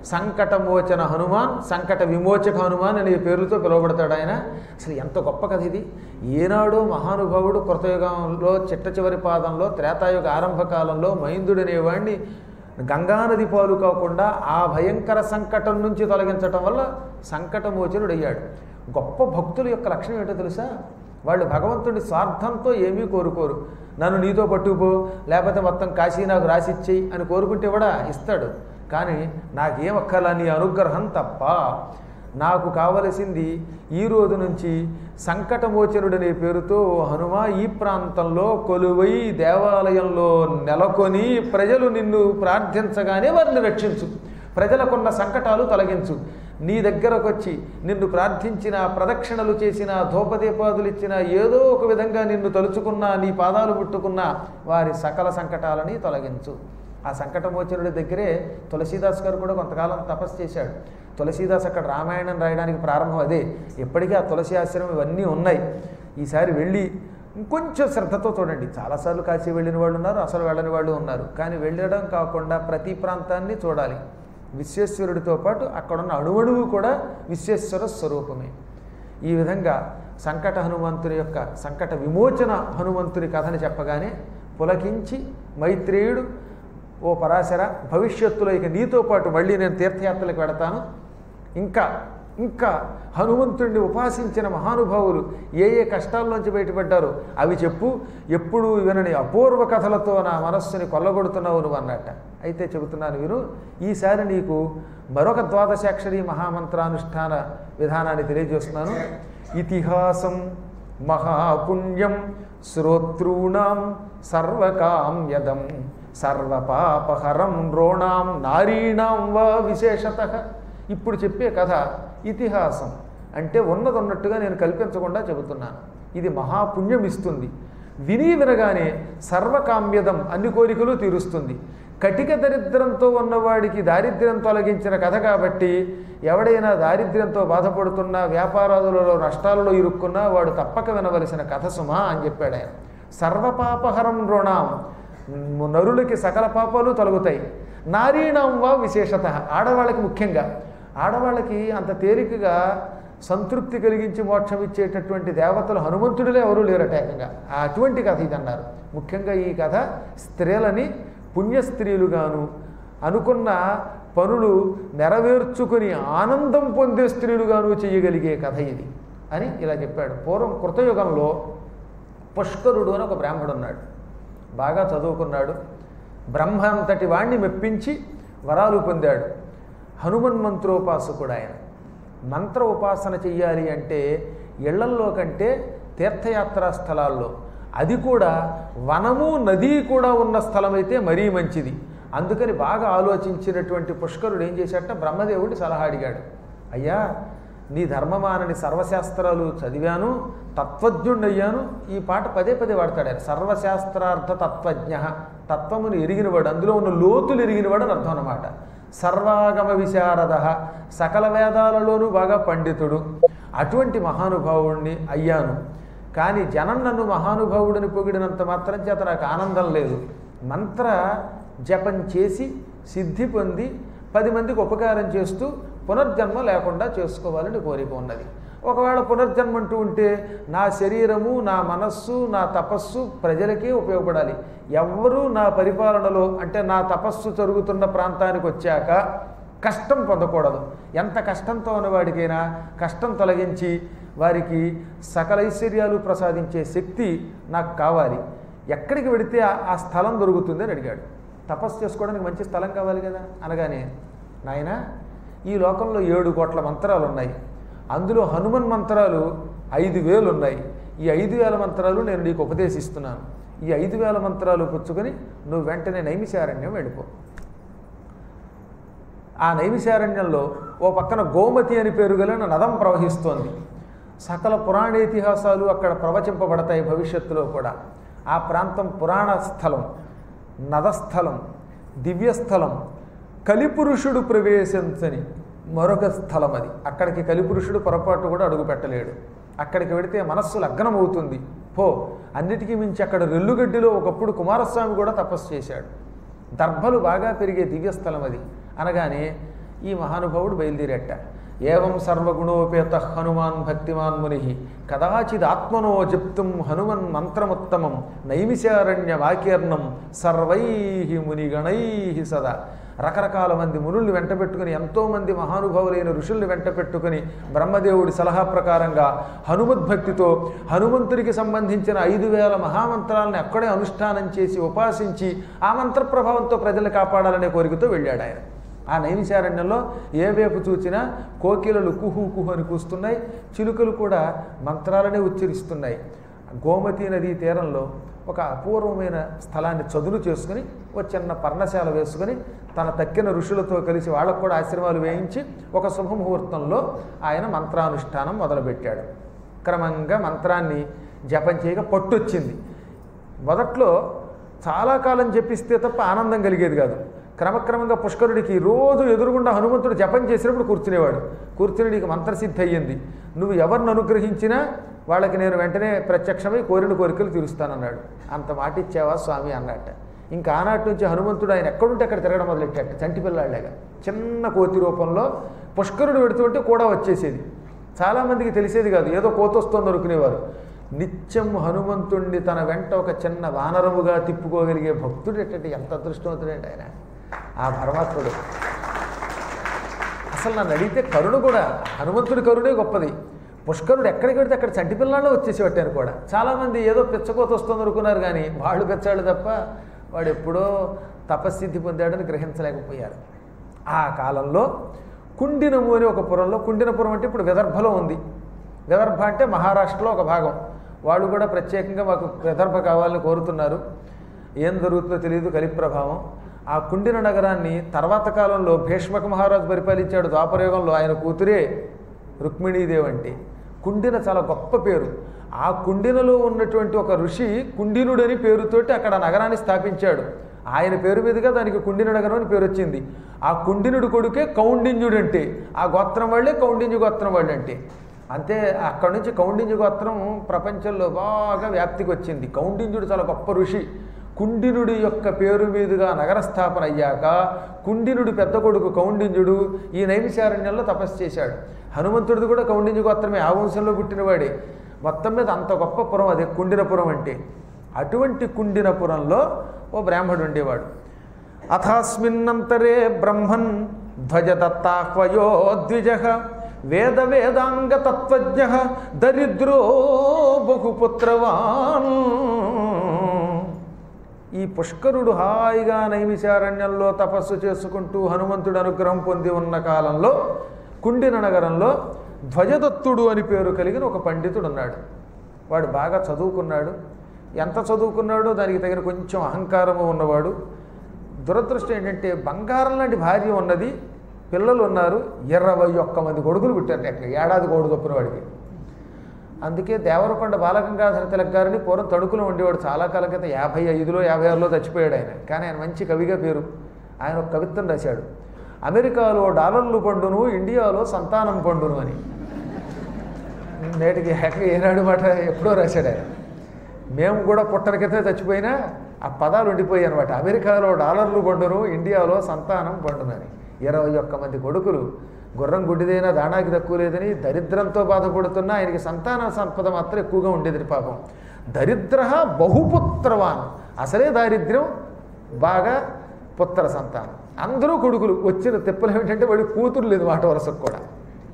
సంకటమోచన హనుమాన్ సంకట విమోచక హనుమాన్ అనే పేర్లతో పిలువబడతాడు ఆయన అసలు ఎంత గొప్ప కథ ఇది ఏనాడో మహానుభావుడు కృతయుగంలో చిట్ట చివరి పాదంలో త్రేతాయుగ ఆరంభ కాలంలో మైందుడు అనేవాడిని గంగానది పాలు కాకుండా ఆ భయంకర సంకటం నుంచి తొలగించటం వల్ల సంకటమోచనుడు అయ్యాడు గొప్ప భక్తుల యొక్క లక్షణం ఏంటో తెలుసా వాళ్ళు భగవంతుడి స్వార్థంతో ఏమీ కోరుకోరు నన్ను నీతో పట్టుకుపో లేకపోతే మొత్తం కాశీ నాకు రాసిచ్చేయి అని కోరుకుంటే కూడా ఇస్తాడు కానీ నాకేం అక్కర్లా నీ అనుగ్రహం తప్ప నాకు కావలసింది ఈ రోజు నుంచి సంకటమోచనుడనే పేరుతో హనుమ ఈ ప్రాంతంలో కొలువై దేవాలయంలో నెలకొని ప్రజలు నిన్ను ప్రార్థించగానే వారిని రక్షించు ప్రజలకున్న సంకటాలు తొలగించు నీ దగ్గరకు వచ్చి నిన్ను ప్రార్థించిన ప్రదక్షిణలు చేసిన ధూపదీపాదులు ఇచ్చిన ఏదో ఒక విధంగా నిన్ను తలుచుకున్నా నీ పాదాలు ముట్టుకున్నా వారి సకల సంకటాలని తొలగించు ఆ సంకటమోచనుడి దగ్గరే తులసీదాస్ గారు కూడా కొంతకాలం తపస్సు చేశాడు తులసీదాస్ అక్కడ రామాయణం రాయడానికి ప్రారంభం అదే ఇప్పటికీ ఆ తులసి ఆశ్రమం ఇవన్నీ ఉన్నాయి ఈసారి వెళ్ళి ఇంకొంచెం శ్రద్ధతో చూడండి చాలాసార్లు కాశీ వెళ్ళిన వాళ్ళు ఉన్నారు అసలు వెళ్ళని వాళ్ళు ఉన్నారు కానీ వెళ్ళడం కాకుండా ప్రతి ప్రాంతాన్ని చూడాలి విశ్వేశ్వరుడితో పాటు అక్కడున్న అణువణువు కూడా విశ్వేశ్వర స్వరూపమే ఈ విధంగా సంకట హనుమంతుని యొక్క సంకట విమోచన హనుమంతుని కథని చెప్పగానే పులకించి మైత్రేయుడు ఓ పరాశర భవిష్యత్తులో ఇక నీతో పాటు మళ్ళీ నేను తీర్థయాత్రలకు వెడతాను ఇంకా ఇంకా హనుమంతుడిని ఉపాసించిన మహానుభావులు ఏ ఏ కష్టాల్లోంచి బయటపడ్డారో అవి చెప్పు ఎప్పుడు వినని అపూర్వ కథలతో నా మనస్సుని కొల్లగొడుతున్నావు నువ్వు అన్నట్ట అయితే చెబుతున్నాను విను ఈసారి నీకు మరొక ద్వాదశాక్షరి మహామంత్రానుష్ఠాన విధానాన్ని తెలియజేస్తున్నాను ఇతిహాసం మహాపుణ్యం శ్రోతృణాం సర్వకామ్యదం సర్వపాపహరం రోణాం నారీణాం వా విశేషత ఇప్పుడు చెప్పే కథ ఇతిహాసం అంటే ఉన్నది ఉన్నట్టుగా నేను కల్పించకుండా చెబుతున్నాను ఇది మహాపుణ్యం ఇస్తుంది విని వినగానే సర్వకామ్యదం అన్ని కోరికలు తీరుస్తుంది కటిక దరిద్రంతో ఉన్నవాడికి దారిద్ర్యం తొలగించిన కథ కాబట్టి ఎవడైనా దారిద్ర్యంతో బాధపడుతున్నా వ్యాపారాదులలో నష్టాలలో ఇరుక్కున్నా వాడు తప్పక వినవలసిన కథ సుమా అని చెప్పాడు ఆయన సర్వపాపహరం రుణాం నరులకి సకల పాపాలు తొలగుతాయి నారీణం వా విశేషత ఆడవాళ్ళకి ముఖ్యంగా ఆడవాళ్ళకి అంత తేలికగా సంతృప్తి కలిగించి మోక్షం ఇచ్చేటటువంటి దేవతలు హనుమంతుడిలో ఎవరూ లేరట ఏకంగా అటువంటి కథ ఇది అన్నారు ముఖ్యంగా ఈ కథ స్త్రీలని పుణ్య స్త్రీలుగాను అనుకున్న పనులు నెరవేర్చుకుని ఆనందం పొందే స్త్రీలుగాను చేయగలిగే కథ ఇది అని ఇలా చెప్పాడు పూర్వం కృతయుగంలో పుష్కరుడు అని ఒక బ్రాహ్మడు ఉన్నాడు బాగా చదువుకున్నాడు బ్రహ్మ అంతటి వాణ్ణి మెప్పించి వరాలు పొందాడు హనుమన్ మంత్రోపాసకుడు ఆయన మంత్ర ఉపాసన చెయ్యాలి అంటే ఇళ్లల్లో కంటే తీర్థయాత్రా స్థలాల్లో అది కూడా వనము నది కూడా ఉన్న స్థలమైతే మరీ మంచిది అందుకని బాగా ఆలోచించినటువంటి పుష్కరుడు ఏం చేశాట బ్రహ్మదేవుడిని సలహా అడిగాడు అయ్యా నీ ధర్మమానని సర్వశాస్త్రాలు చదివాను తత్వజ్ఞుడయ్యాను ఈ పాట పదే పదే వాడతాడు ఆయన సర్వశాస్త్రార్థ తత్వజ్ఞ తత్వమును ఎరిగినవాడు అందులో ఉన్న లోతులు ఎరిగినవాడు అని అర్థం అన్నమాట సర్వాగమ విశారద సకల వేదాలలోనూ బాగా పండితుడు అటువంటి మహానుభావుడిని అయ్యాను కానీ జనం నన్ను మహానుభావుడిని పొగిడినంత మాత్రం చేత నాకు ఆనందం లేదు మంత్ర జపం చేసి సిద్ధి పొంది పది మందికి ఉపకారం చేస్తూ పునర్జన్మ లేకుండా చేసుకోవాలని కోరిక ఉన్నది ఒకవేళ పునర్జన్మ అంటూ ఉంటే నా శరీరము నా మనస్సు నా తపస్సు ప్రజలకే ఉపయోగపడాలి ఎవ్వరూ నా పరిపాలనలో అంటే నా తపస్సు జరుగుతున్న ప్రాంతానికి వచ్చాక కష్టం పొందకూడదు ఎంత కష్టంతో ఉన్నవాడికైనా కష్టం తొలగించి వారికి సకల ఐశ్వర్యాలు ప్రసాదించే శక్తి నాకు కావాలి ఎక్కడికి వెడితే ఆ- ఆ స్థలం దొరుకుతుంది అని అడిగాడు తపస్సు చేసుకోవడానికి మంచి స్థలం కావాలి కదా అనగానే నాయన ఈ లోకంలో ఏడు కోట్ల మంత్రాలు ఉన్నాయి అందులో హనుమన్ మంత్రాలు ఐదు వేలు ఉన్నాయి ఈ ఐదు వేల మంత్రాలు నేను నీకు ఉపదేశిస్తున్నాను ఈ ఐదు వేల మంత్రాలు పుచ్చుకొని నువ్వు వెంటనే నైమిషారణ్యం వెళ్ళిపో ఆ నైమిషారణ్యంలో ఓ పక్కన గోమతి అని పేరు కలిగిన నదం ప్రవహిస్తోంది సకల పురాణేతిహాసాలు అక్కడ ప్రవచింపబడతాయి భవిష్యత్తులో కూడా ఆ ప్రాంతం పురాణ స్థలం నదస్థలం దివ్యస్థలం కలిపురుషుడు ప్రవేశించని మరొక స్థలం అది అక్కడికి కలిపురుషుడు పొరపాటు కూడా అడుగు పెట్టలేడు అక్కడికి వెడితే మనస్సు లగ్నమవుతుంది పో అన్నిటికీ మించి అక్కడ రెల్లుగడ్డిలో ఒకప్పుడు కుమారస్వామి కూడా తపస్సు చేశాడు దర్భలు బాగా పెరిగే దివ్యస్థలం అది అనగానే ఈ మహానుభావుడు బయలుదేరట ఏవం సర్వగుణోపేత హనుమాన్ భక్తిమాన్ ముని కదాచిద్ ఆత్మనో జప్తుం హనుమన్ మంత్రముత్తమం నైమిషారణ్య వాక్యర్ణం సర్వై మునిగణై సదా రకరకాల మంది మునుల్ని వెంట పెట్టుకుని ఎంతోమంది మహానుభావులైన ఋషుల్ని వెంట పెట్టుకుని బ్రహ్మదేవుడి సలహా ప్రకారంగా హనుమద్భక్తితో హనుమంతుడికి సంబంధించిన ఐదు వేల మహామంత్రాలను అక్కడే అనుష్ఠానం చేసి ఉపాసించి ఆ మంత్ర ప్రభావంతో ప్రజల్ని కాపాడాలనే కోరికతో వెళ్ళాడు ఆయన ఆ నైమిషారణ్యంలో ఏ వైపు చూచినా కోకిలలు కుహు కుహు అని కూస్తున్నాయి చిలుకలు కూడా మంత్రాలనే ఉచ్చరిస్తున్నాయి గోమతి నదీ తీరంలో ఒక అపూర్వమైన స్థలాన్ని చదును చేసుకుని ఒక చిన్న పర్ణశాల వేసుకుని తన తక్కిన ఋషులతో కలిసి వాళ్ళకు కూడా ఆశ్రమాలు వేయించి ఒక శుభముహూర్తంలో ఆయన మంత్రానుష్ఠానం మొదలుపెట్టాడు క్రమంగా మంత్రాన్ని జపం చేయగా పట్టొచ్చింది మొదట్లో చాలా కాలం జపిస్తే తప్ప ఆనందం కలిగేది కాదు క్రమక్రమంగా పుష్కరుడికి రోజు ఎదురుగుండా హనుమంతుడు జపం చేసినప్పుడు కూర్చునేవాడు కూర్చుని నీకు మంత్రసిద్ధి అయ్యింది నువ్వు ఎవరిని అనుగ్రహించినా వాళ్ళకి నేను వెంటనే ప్రత్యక్షమై కోరిన కోరికలు తీరుస్తానన్నాడు అంత మాట ఇచ్చావా స్వామి అన్నట్ట ఇంకా ఆనాటి నుంచి హనుమంతుడు ఆయన ఎక్కడుంటే అక్కడ తిరగడం మొదలెట్టాట చంటి పిల్లాళ్ళగా చిన్న కోతి రూపంలో పుష్కరుడు పెడుతుంటే కూడా వచ్చేసేది చాలామందికి తెలిసేది కాదు ఏదో కోత వస్తుంది అనుకునేవారు నిత్యం హనుమంతుణ్ణి తన వెంట ఒక చిన్న వానరముగా తిప్పుకోగలిగే భక్తుడు ఎట్టండి ఎంత అదృష్టవంతుడండి ఆయన ఆ పరమాత్ముడు అసలు నన్ను అడిగితే కరుణ కూడా హనుమంతుడి కరుణే గొప్పది పుష్కరుడు ఎక్కడికి వెడితే అక్కడ చంటి పిల్లాల్లో వచ్చేసి పట్టారు కూడా చాలామంది ఏదో పిచ్చకోత వస్తుంది అనుకున్నారు కానీ వాళ్ళు పెచ్చాడు తప్ప వాడు ఎప్పుడో తపస్థితి పొందాడని గ్రహించలేకపోయారు ఆ కాలంలో కుండినము అని ఒక పురంలో కుండినపురం అంటే ఇప్పుడు విదర్భలో ఉంది విదర్భ అంటే మహారాష్ట్రలో ఒక భాగం వాళ్ళు కూడా ప్రత్యేకంగా మాకు విదర్భ కావాలని కోరుతున్నారు ఏం జరుగుతుందో తెలియదు కలి ప్రభావం ఆ కుండిన నగరాన్ని తర్వాత కాలంలో భీష్మక మహారాజు పరిపాలించాడు ద్వాపరయుగంలో ఆయన కూతురే రుక్మిణీదేవి అంటే కుండిన చాలా గొప్ప పేరు ఆ కుండినలో ఉన్నటువంటి ఒక ఋషి కుండినుడని పేరుతోటి అక్కడ ఆ నగరాన్ని స్థాపించాడు ఆయన పేరు మీదుగా దానికి కుండిన నగరం అని పేరు వచ్చింది ఆ కుండినుడు కొడుకే కౌండిన్యుడు అంటే ఆ గోత్రం వాళ్ళే కౌండిన్యు గోత్రం వాళ్ళు అంటే అంతే అక్కడి నుంచి కౌండిన్యు గోత్రం ప్రపంచంలో బాగా వ్యాప్తికి వచ్చింది కౌండిన్యుడు చాలా గొప్ప ఋషి కుండినుడి యొక్క పేరు మీదుగా నగర స్థాపన అయ్యాక కుండినుడి పెద్ద కొడుకు కౌండిన్యుడు ఈ నైమిషారణ్యంలో తపస్సు చేశాడు హనుమంతుడిది కూడా కౌండిన్యు గోత్రమే ఆ వంశంలో పుట్టినవాడే మొత్తం మీద అంత గొప్ప పురం అదే కుండినపురం అంటే అటువంటి కుండినపురంలో ఓ బ్రాహ్మడు ఉండేవాడు అథాస్మిన్నంతరే బ్రహ్మన్ ధ్వజదత్తాహ్వయో ద్విజ వేద వేదాంగ తత్వజ్ఞ దరిద్రో బహుపుత్రవాన్ ఈ పుష్కరుడు హాయిగా నైమిషారణ్యంలో తపస్సు చేసుకుంటూ హనుమంతుడు అనుగ్రహం పొంది ఉన్న కాలంలో కుండిన నగరంలో ధ్వజదత్తుడు అని పేరు కలిగిన ఒక పండితుడు ఉన్నాడు వాడు బాగా చదువుకున్నాడు ఎంత చదువుకున్నాడో దానికి తగిన కొంచెం అహంకారము ఉన్నవాడు దురదృష్టం ఏంటంటే బంగారం లాంటి భార్య ఉన్నది పిల్లలు ఉన్నారు ఇరవై ఒక్క మంది కొడుకులు పుట్టారు ఎక్కడ ఏడాది కోడు చొప్పున వాడికి అందుకే దేవరకొండ బాలగంగాధర తిలక్ గారిని పూర్వం తణుకులో ఉండేవాడు చాలా కాలం క్రితం యాభై ఐదులో యాభై ఆరులో చచ్చిపోయాడు ఆయన కానీ ఆయన మంచి కవిగా పేరు ఆయన ఒక కవిత్వం రాశాడు అమెరికాలో డాలర్లు పండును ఇండియాలో సంతానం పండును అని నేటికి హ్యాపీ ఏనాడు మాట ఎప్పుడో రాశాడు ఆయన మేము కూడా పుట్టన క్రితమే చచ్చిపోయినా ఆ పదాలు ఉండిపోయాయి అనమాట అమెరికాలో డాలర్లు పండును ఇండియాలో సంతానం పండునని ఇరవై ఒక్క మంది కొడుకులు గుర్రం గుడ్డిదైనా దానాకి తక్కువ లేదని దరిద్రంతో బాధపడుతున్నా ఆయనకి సంతాన సంపద మాత్రం ఎక్కువగా ఉండేది పాపం దరిద్ర బహుపుత్రవాన్ అసలే దారిద్ర్యం బాగా పుత్ర సంతానం అందరూ కొడుకులు వచ్చిన తిప్పలు ఏమిటంటే వాడి కూతురు లేదు మాట వరుసకు కూడా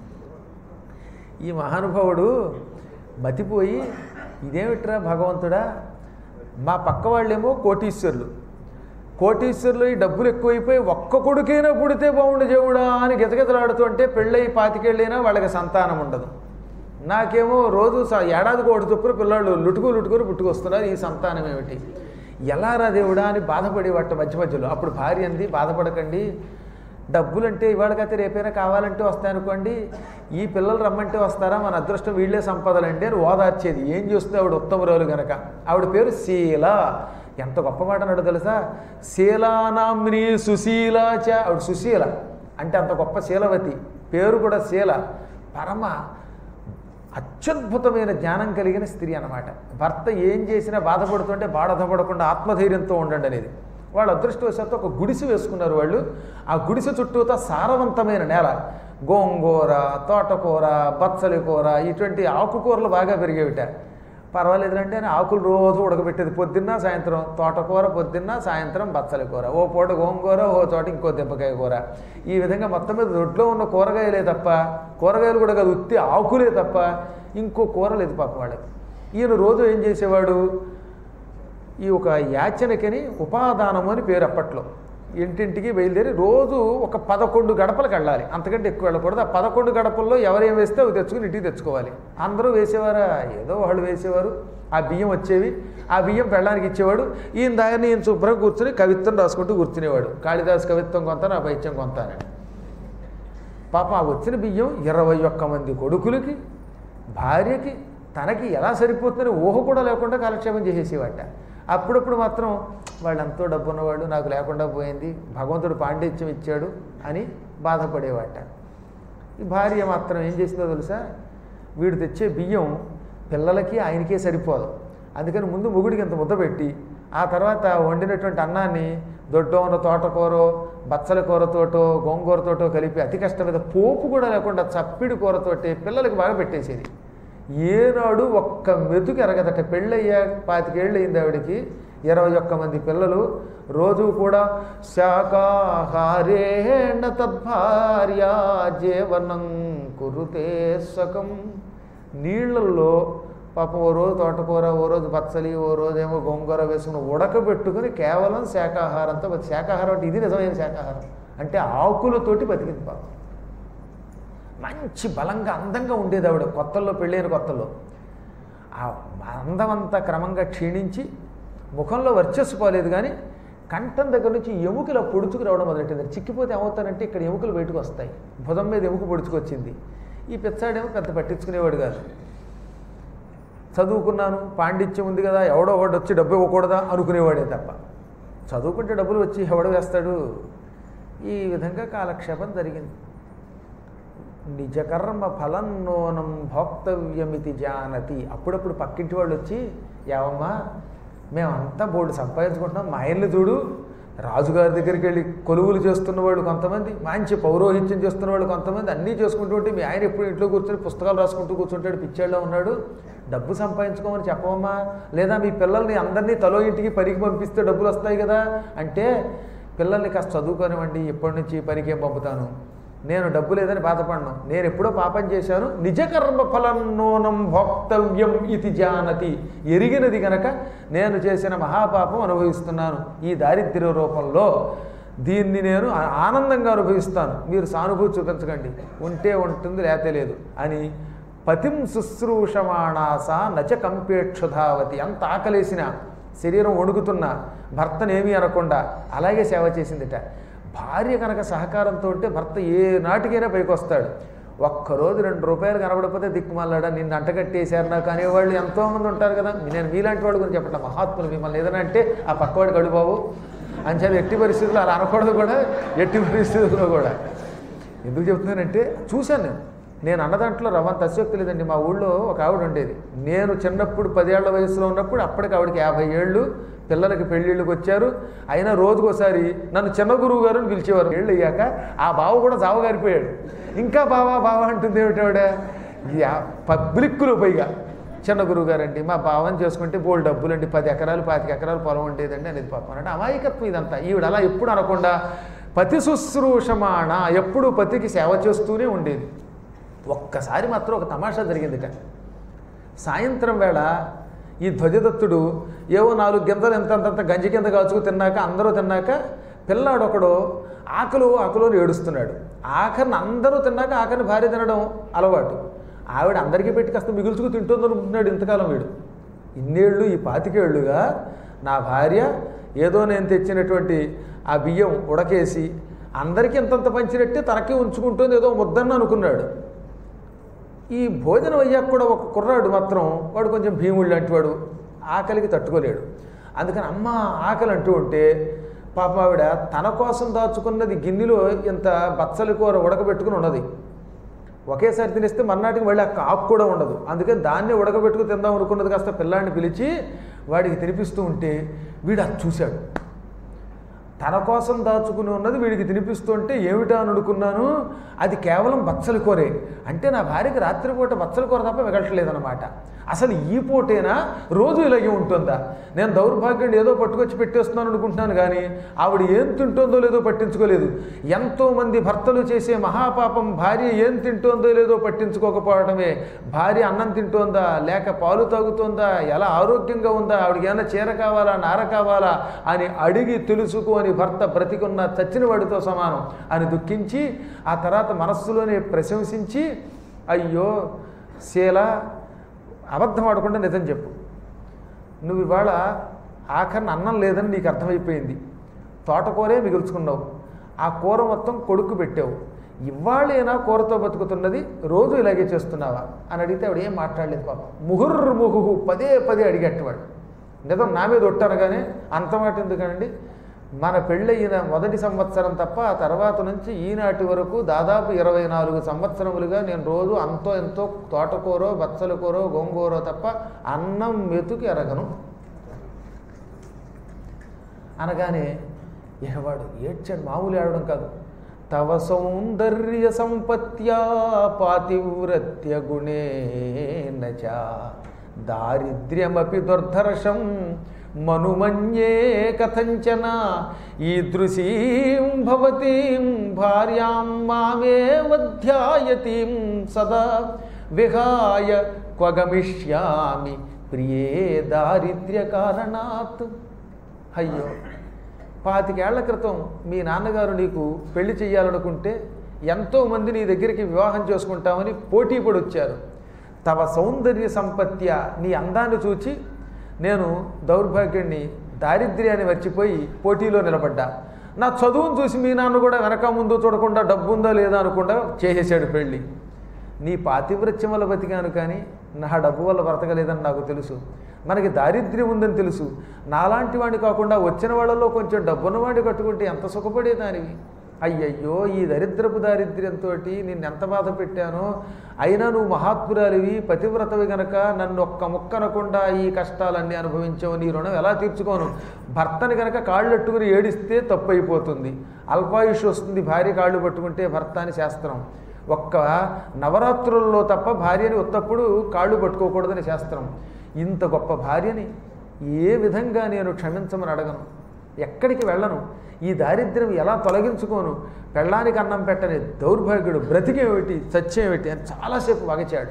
ఈ మహానుభావుడు మతిపోయి ఇదేమిట్రా భగవంతుడా మా పక్క వాళ్ళేమో కోటీశ్వరులు కోటీశ్వరులు ఈ డబ్బులు ఎక్కువైపోయి ఒక్క కొడుకైనా పుడితే బాగుండు దేవుడా అని గితగితలాడుతుంటే పెళ్ళై పాతికేళ్ళైనా వాళ్ళకి సంతానం ఉండదు నాకేమో రోజు స- ఏడాది కోటి చొప్పున పిల్లాళ్ళు లుటుకు లుటుకుని పుట్టుకొస్తున్నారు ఈ సంతానం ఏమిటి ఎలా రా దేవుడా అని బాధపడి వాటి మధ్య మధ్యలో అప్పుడు భార్య అంది బాధపడకండి డబ్బులంటే ఇవాళకైతే రేపైనా కావాలంటే వస్తాయనుకోండి ఈ పిల్లలు రమ్మంటే వస్తారా మన అదృష్టం వీళ్ళే సంపదలంటే అని ఓదార్చేది ఏం చేస్తుంది ఆవిడ ఉత్తమరాలు గనక ఆవిడ పేరు శీల ఎంత గొప్ప మాట అన్నాడు తెలుసా శీలానామ్ని సుశీలాచ ఆవిడ సుశీల అంటే అంత గొప్ప శీలవతి పేరు కూడా శీల పరమ అత్యద్భుతమైన జ్ఞానం కలిగిన స్త్రీ అన్నమాట భర్త ఏం చేసినా బాధపడుతుంటే బాధపడకుండా ఆత్మధైర్యంతో ఉండండి అనేది వాళ్ళ అదృష్టవశాత్తు ఒక గుడిసె వేసుకున్నారు వాళ్ళు ఆ గుడిసె చుట్టూతా సారవంతమైన నేల గోంగూర తోటకూర బచ్చలి కూర ఇటువంటి ఆకుకూరలు బాగా పెరిగేవిట పర్వాలేదులంటే అని ఆకులు రోజు ఉడకబెట్టేది పొద్దున్న సాయంత్రం తోటకూర పొద్దున్న సాయంత్రం బచ్చలి కూర ఓ పూట గోంగూర ఓ చోట ఇంకో దెబ్బకాయ కూర ఈ విధంగా మొత్తం మీద దొడ్లో ఉన్న కూరగాయలే తప్ప కూరగాయలు కూడా కాదు ఉత్తి ఆకులే తప్ప ఇంకో కూర లేదు పాపం వాళ్ళకి ఈయన రోజు ఏం చేసేవాడు ఈ ఒక యాచనకని ఉపాదానము అని పేరు అప్పట్లో ఇంటింటికి బయలుదేరి రోజు ఒక పదకొండు గడపలకు వెళ్ళాలి అంతకంటే ఎక్కువ వెళ్ళకూడదు ఆ పదకొండు గడపల్లో ఎవరేం వేస్తే అవి తెచ్చుకుని ఇంటికి తెచ్చుకోవాలి అందరూ వేసేవారా ఏదో వాళ్ళు వేసేవారు ఆ బియ్యం వచ్చేవి ఆ బియ్యం పెళ్ళడానికి ఇచ్చేవాడు ఈయన దాన్ని ఈయన శుభ్రంగా కూర్చుని కవిత్వం రాసుకుంటూ కూర్చునేవాడు కాళిదాస్ కవిత్వం కొంత నా పైత్యం కొంత అని పాప ఆ వచ్చిన బియ్యం ఇరవై ఒక్క మంది కొడుకులకి భార్యకి తనకి ఎలా సరిపోతుందని ఊహ కూడా లేకుండా కాలక్షేపం చేసేసేవాట అప్పుడప్పుడు మాత్రం వాళ్ళు ఎంతో డబ్బు ఉన్నవాడు నాకు లేకుండా పోయింది భగవంతుడు పాండిత్యం ఇచ్చాడు అని బాధపడేవాట ఈ భార్య మాత్రం ఏం చేసిందో తెలుసా వీడు తెచ్చే బియ్యం పిల్లలకి ఆయనకే సరిపోదు అందుకని ముందు మొగుడికి ఇంత ముద్ద పెట్టి ఆ తర్వాత వండినటువంటి అన్నాన్ని దొడ్డో ఉన్న తోటకూరో బచ్చల కూరతోటో గోంగూరతోటో కలిపి అతి కష్టం మీద పోపు కూడా లేకుండా చప్పిడి కూరతోటి పిల్లలకి బాగా పెట్టేసేది ఏనాడు ఒక్క మెతుకు ఎరగదట పెళ్ళయ్యా పాతికేళ్ళు అయింది ఆవిడికి ఇరవై ఒక్క మంది పిల్లలు రోజు కూడా శాకాహారేణ తద్భార్య జీవనం కురుతే సకం నీళ్ళల్లో పాపం ఓ రోజు తోటకూర ఓ రోజు పచ్చలి ఓ రోజు ఏమో గోంగూర వేసుకుని ఉడకబెట్టుకుని కేవలం శాకాహారంతో బతి- శాకాహారం అంటే ఇది నిజమైన శాకాహారం అంటే ఆకులతోటి బతికింది పాపం మంచి బలంగా అందంగా ఉండేది ఆవిడ కొత్తల్లో పెళ్ళైన కొత్తల్లో ఆ అందమంతా క్రమంగా క్షీణించి ముఖంలో వర్చస్సు పోలేదు కానీ కంఠం దగ్గర నుంచి ఎముకలు పొడుచుకు రావడం మొదలెట్టింది చిక్కిపోతే ఏమవుతారంటే ఇక్కడ ఎముకలు బయటకు వస్తాయి భుజం మీద ఎముక పొడుచుకొచ్చింది ఈ పిచ్చాడేమో పెద్ద పట్టించుకునేవాడు కాదు చదువుకున్నాను పాండిత్యం ఉంది కదా ఎవడో ఒకటి వచ్చి డబ్బు ఇవ్వకూడదా అనుకునేవాడే తప్ప చదువుకుంటే డబ్బులు వచ్చి ఎవడు వేస్తాడు ఈ విధంగా కాలక్షేపం జరిగింది నిజకర్మ ఫలన్నోనం భోక్తవ్యమితి జానతి అప్పుడప్పుడు పక్కింటి వాళ్ళు వచ్చి ఏవమ్మా మేమంతా బోర్డు సంపాదించుకుంటున్నాం మా ఆయన్ని చూడు రాజుగారి దగ్గరికి వెళ్ళి కొలువులు చేస్తున్న వాళ్ళు కొంతమంది మంచి పౌరోహిత్యం చేస్తున్న వాళ్ళు కొంతమంది అన్నీ చేసుకుంటూ ఉంటే మీ ఆయన ఎప్పుడు ఇంట్లో కూర్చొని పుస్తకాలు రాసుకుంటూ కూర్చుంటాడు పిచ్చేళ్ళలో ఉన్నాడు డబ్బు సంపాదించుకోమని చెప్పవమ్మా లేదా మీ పిల్లల్ని అందరినీ తలో ఇంటికి పనికి పంపిస్తే డబ్బులు వస్తాయి కదా అంటే పిల్లల్ని కాస్త చదువుకోనివ్వండి ఇప్పటి నుంచి పనికి ఏం పంపుతాను నేను డబ్బు లేదని బాధపడను నేను ఎప్పుడో పాపం చేశాను నిజ కర్మ ఫలన్నోనం భోక్తవ్యం ఇది జానతి ఎరిగినది గనక నేను చేసిన మహాపాపం అనుభవిస్తున్నాను ఈ దారిద్ర్య రూపంలో దీన్ని నేను ఆ- ఆనందంగా అనుభవిస్తాను మీరు సానుభూతి చూపించకండి ఉంటే ఉంటుంది లేతే లేదు అని పతిం శుశ్రూషమాణాస నచ కంపేక్షుధావతి అంత ఆకలేసిన శరీరం వణుకుతున్న భర్తనేమీ అనకుండా అలాగే సేవ చేసిందిట భార్య కనుక సహకారంతో ఉంటే భర్త ఏ నాటికైనా పైకి వస్తాడు ఒక్కరోజు రెండు రూపాయలు కనబడకపోతే దిక్కుమల్లాడా నిన్ను అంటగట్టేశారు నాకు అనేవాళ్ళు ఎంతోమంది ఉంటారు కదా నేను మీలాంటి వాళ్ళ గురించి చెప్పట్లా మహాత్ములు మిమ్మల్ని ఏదైనా అంటే ఆ పక్కవాడు గడుబాబు అంచేది ఎట్టి పరిస్థితుల్లో అలా అనకూడదు కూడా ఎట్టి పరిస్థితుల్లో కూడా ఎందుకు చెప్తున్నానంటే చూశాను నేను నేను అన్న దాంట్లో రవ్వంత అశక్తి లేదండి మా ఊళ్ళో ఒక ఆవిడ ఉండేది నేను చిన్నప్పుడు పదేళ్ల వయసులో ఉన్నప్పుడు అప్పటికి ఆవిడకి యాభై ఏళ్ళు పిల్లలకి పెళ్ళిళ్ళకి వచ్చారు అయినా రోజుకోసారి నన్ను చిన్న గురువు గారు అని పిలిచేవారు ఏళ్ళు అయ్యాక ఆ బావ కూడా జావగారిపోయాడు ఇంకా బావా బావా అంటుంది ఏమిటి ఆవిడ యా- పబ్లిక్లో పైగా చిన్న గురువు గారండి మా భావం చేసుకుంటే బోల్ డబ్బులండి పది ఎకరాలు పాతిక ఎకరాలు పొలం ఉండేదండి అనేది పాపం అంటే అమాయకత్వం ఇదంతా ఈవిడ అలా ఎప్పుడు అనకుండా పతి శుశ్రూషమాణ ఎప్పుడు పతికి సేవ చేస్తూనే ఉండేది ఒక్కసారి మాత్రం ఒక తమాషా జరిగిందిట సాయంత్రం వేళ ఈ ధ్వజదత్తుడు ఏవో నాలుగు గింజలు ఎంతంతంత గంజి కింద కాచుకు తిన్నాక అందరూ తిన్నాక పిల్లాడు ఒకడు ఆకలు ఆకలు అని ఏడుస్తున్నాడు ఆఖరిని అందరూ తిన్నాక ఆఖరిని భార్య తినడం అలవాటు ఆవిడ అందరికీ పెట్టి కాస్త మిగుల్చుకు తింటుంది అనుకుంటున్నాడు ఇంతకాలం వీడు ఇన్నేళ్ళు ఈ పాతికేళ్లుగా నా భార్య ఏదో నేను తెచ్చినటువంటి ఆ బియ్యం ఉడకేసి అందరికీ ఎంతంత పంచినట్టే తనకే ఉంచుకుంటుంది ఏదో ముద్దన్న అనుకున్నాడు ఈ భోజనం అయ్యాక కూడా ఒక కుర్రాడు మాత్రం వాడు కొంచెం భీముడు లాంటి వాడు ఆకలికి తట్టుకోలేడు అందుకని అమ్మ ఆకలి అంటూ ఉంటే పాప ఆవిడ తన కోసం దాచుకున్నది గిన్నెలో ఇంత బచ్చలి కూర ఉడకబెట్టుకుని ఉన్నది ఒకేసారి తినేస్తే మర్నాటికి మళ్ళీ ఆ కాకు కూడా ఉండదు అందుకని దాన్ని ఉడకబెట్టుకు తిందాం అనుకున్నది కాస్త పిల్లాడిని పిలిచి వాడికి తినిపిస్తూ ఉంటే వీడు అది చూశాడు తన కోసం దాచుకుని ఉన్నది వీడికి తినిపిస్తుంటే ఏమిటా అని అనుకున్నాను అది కేవలం బచ్చల కూరే అంటే నా భార్యకి రాత్రిపూట బచ్చల కూర తప్ప మిగలట్లేదన్నమాట అసలు ఈ పూటేనా రోజు ఇలాగే ఉంటుందా నేను దౌర్భాగ్యం ఏదో పట్టుకొచ్చి పెట్టేస్తున్నాను అనుకుంటున్నాను కానీ ఆవిడ ఏం తింటుందో లేదో పట్టించుకోలేదు ఎంతోమంది భర్తలు చేసే మహాపాపం భార్య ఏం తింటోందో లేదో పట్టించుకోకపోవడమే భార్య అన్నం తింటోందా లేక పాలు తాగుతోందా ఎలా ఆరోగ్యంగా ఉందా ఆవిడకి ఏమైనా చీర కావాలా నార కావాలా అని అడిగి తెలుసుకొని భర్త బ్రతికున్న చచ్చిన వాడితో సమానం అని దుఃఖించి ఆ తర్వాత మనస్సులోనే ప్రశంసించి అయ్యో శీల అబద్ధం ఆడకుండా నిజం చెప్పు నువ్వు ఇవాళ ఆఖరిని అన్నం లేదని నీకు అర్థమైపోయింది తోటకూరే మిగుల్చుకున్నావు ఆ కూర మొత్తం కొడుకు పెట్టావు ఇవాళేనా కూరతో బతుకుతున్నది రోజు ఇలాగే చేస్తున్నావా అని అడిగితే ఆవిడ ఏం మాట్లాడలేదు పాపం ముహుర్రు ముహుహు పదే పదే అడిగేటవాడు నిజం నా మీద ఒట్టనగానే అంత మాట ఎందుకనండి మన పెళ్ళయిన మొదటి సంవత్సరం తప్ప ఆ తర్వాత నుంచి ఈనాటి వరకు దాదాపు ఇరవై నాలుగు సంవత్సరములుగా నేను రోజు అంతో ఎంతో తోటకూరో బచ్చల కూరో గోంగూరో తప్ప అన్నం మెతుకి ఎరగను అనగానే ఇహవాడు ఏడ్చాడు మామూలు ఏడవడం కాదు తవ సౌందర్య సంపత్యా పాతివ్రత్య గుణేన చ దారిద్ర్యమపి దుర్ధర్షం మనుమన్యే కథంచన ఈదృశీం భవతీం భార్యాం మామేవధ్యాయతీం సదా విహాయ క్వగమిష్యామి ప్రియే దారిద్ర్య కారణాత్ అయ్యో పాతికేళ్ల క్రితం మీ నాన్నగారు నీకు పెళ్లి చేయాలనుకుంటే ఎంతోమంది నీ దగ్గరికి వివాహం చేసుకుంటామని పోటీ పడి వచ్చారు తవ సౌందర్య సంపత్య నీ అందాన్ని చూచి నేను దౌర్భాగ్యాన్ని దారిద్ర్యాన్ని మర్చిపోయి పోటీలో నిలబడ్డా నా చదువును చూసి మీ నాన్న కూడా వెనక ముందు చూడకుండా డబ్బు ఉందా లేదా అనకుండా చేసేసాడు పెళ్ళి నీ పాతివ్రత్యం వల్ల బతికాను కానీ నా డబ్బు వల్ల బ్రతకలేదని నాకు తెలుసు మనకి దారిద్ర్యం ఉందని తెలుసు నాలాంటి వాడిని కాకుండా వచ్చిన వాళ్ళలో కొంచెం డబ్బున్న వాడిని కట్టుకుంటే ఎంత సుఖపడేదానివి అయ్యయ్యో ఈ దరిద్రపు దారిద్ర్యంతో నిన్ను ఎంత బాధ పెట్టానో అయినా నువ్వు మహాత్మురాలివి పతివ్రతవి గనక నన్ను ఒక్క ముక్కనకుండా ఈ కష్టాలన్నీ అనుభవించావు నీ రుణం ఎలా తీర్చుకోను భర్తని గనక కాళ్ళెట్టుకుని ఏడిస్తే తప్పు అయిపోతుంది అల్పాయుష్ వస్తుంది భార్య కాళ్ళు పట్టుకుంటే భర్త అని శాస్త్రం ఒక్క నవరాత్రుల్లో తప్ప భార్యని ఉత్తప్పుడు కాళ్ళు పట్టుకోకూడదని శాస్త్రం ఇంత గొప్ప భార్యని ఏ విధంగా నేను క్షమించమని అడగను ఎక్కడికి వెళ్ళను ఈ దారిద్ర్యం ఎలా తొలగించుకోను పెళ్ళానికి అన్నం పెట్టని దౌర్భాగ్యుడు బ్రతికేమిటి చచ్చేమిటి అని చాలాసేపు వగచాడు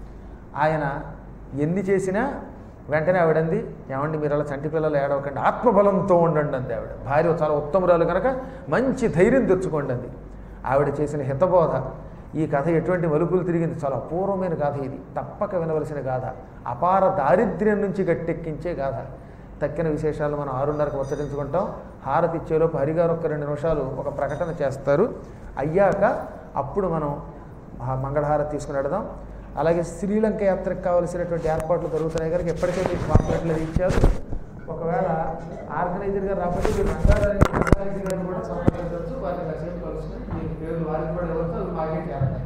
ఆయన ఎన్ని చేసినా వెంటనే ఆవిడంది ఏమండి మీరు అలా చంటి పిల్లలు ఏడవకండి ఆత్మబలంతో ఉండండి అంది ఆవిడ భార్య చాలా ఉత్తమురాలు కనుక మంచి ధైర్యం తెచ్చుకోండి అంది ఆవిడ చేసిన హితబోధ ఈ కథ ఎటువంటి మలుపులు తిరిగింది చాలా అపూర్వమైన గాథ ఇది తప్పక వినవలసిన గాథ అపార దారిద్ర్యం నుంచి గట్టెక్కించే గాథ తక్కిన విశేషాలు మనం ఆరున్నరకు ముచ్చరించుకుంటాం హారతి ఇచ్చేలోపు హరిగారు ఒక రెండు నిమిషాలు ఒక ప్రకటన చేస్తారు అయ్యాక అప్పుడు మనం ఆ మంగళహారతి తీసుకుని వెడదాం అలాగే శ్రీలంక యాత్రకు కావలసినటువంటి ఏర్పాట్లు జరుగుతున్నాయి కనుక ఎప్పటికే మీకు పాంప్లెట్లు అది ఇచ్చారు ఒకవేళ ఆర్గనైజర్ గారు రాకపోతే మీరు రంగారావు ఆర్గనైజర్ గారిని కూడా సంప్రదించవచ్చు వారిని కాసేపు కలుసుకుని మీ పేరు వారికి కూడా ఎవరితో అవి మాకే చేరతాయి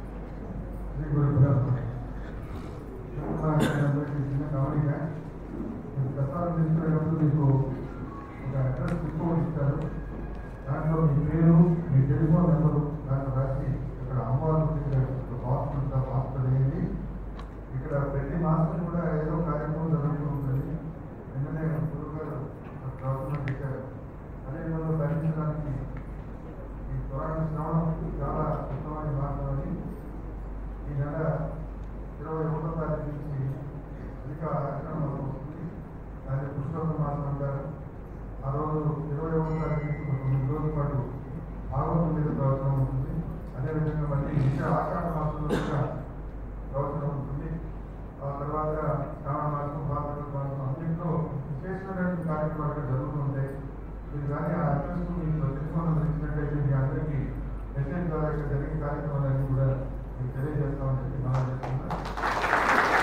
శ్రీ గురు బ్రహ్మ. అందరికీ చిన్న గమనిక మీరు ప్రసాదం తీసుకునేటప్పుడు మీకు ఒక అడ్రస్ బుక్ ఇస్తారు దాంట్లో మీ పేరు మీ టెలిఫోన్ నెంబరు దాంట్లో రాసి ఇక్కడ అమ్మవారి దగ్గర ఒక బాక్స్ ఉంటుంది ఆ బాక్స్ వేయండి ఇక్కడ ప్రతి మాసం కూడా ఏదో కార్యక్రమం జరుగుతూ ఉంటుంది వెంటనే గురువు గారు ప్రవచనం పెట్టారు అదే మనం భరించడానికి ఈ పురాణ శ్రవణం చాలా ఉత్తమమైన మార్గం అని ఈ నెల ఇరవై ఒకటో తారీఖు నుంచి అధిక ఆచరణ వస్తుంది దాన్ని పుష్పక మాసం అంటారు ఆ రోజు ఇరవై ఒకటో తారీఖు నుంచి ఒక తొమ్మిది రోజుల పాటు భాగవతం మీద ప్రవచనం ఉంటుంది అదేవిధంగా మళ్ళీ నిత్య ఆషాఢ మాసంలో కూడా ప్రవచనం ఉంటుంది ఆ తర్వాత శ్రావణ మాసం భాగవత మాసం అన్నింటిలో విశేషమైనటువంటి కార్యక్రమాలు ఇక్కడ జరుగుతూ ఉంటాయి మీరు కానీ ఆ అడ్రస్ మీకు టెలిఫోన్ ఇచ్చినట్టయితే మీ అందరికీ మెసేజ్ ద్వారా ఇక్కడ జరిగే కార్యక్రమాలన్నీ కూడా మీకు తెలియజేస్తామని చెప్పి మనం చేస్తున్నాం